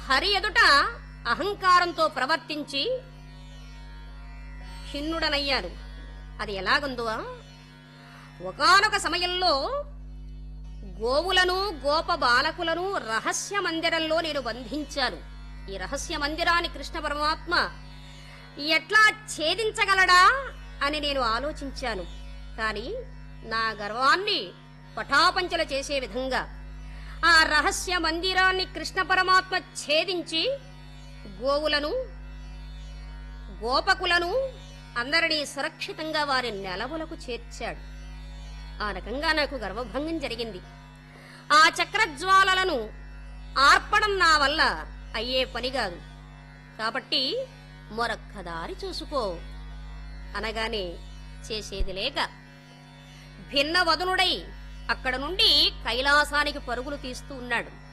హరి ఎదుట అహంకారంతో ప్రవర్తించి ఖిన్నుడనయ్యాను అది ఎలాగుందో ఒకానొక సమయంలో గోవులను గోప బాలకులను రహస్య మందిరంలో నేను బంధించాను ఈ రహస్య మందిరాన్ని కృష్ణ పరమాత్మ ఎట్లా ఛేదించగలడా అని నేను ఆలోచించాను కాని నా గర్వాన్ని పటాపంచల చేసే విధంగా ఆ రహస్య మందిరాన్ని కృష్ణ పరమాత్మ ఛేదించి గోవులను గోపకులను అందరినీ సురక్షితంగా వారి నెలవులకు చేర్చాడు ఆ రకంగా నాకు గర్వభంగం జరిగింది ఆ చక్రజ్వాలలను ఆర్పడం నా వల్ల అయ్యే పని కాదు కాబట్టి మరొక్క దారి చూసుకో అనగానే చేసేది లేక భిన్న వదనుడై అక్కడ నుండి కైలాసానికి పరుగులు తీస్తూ ఉన్నాడు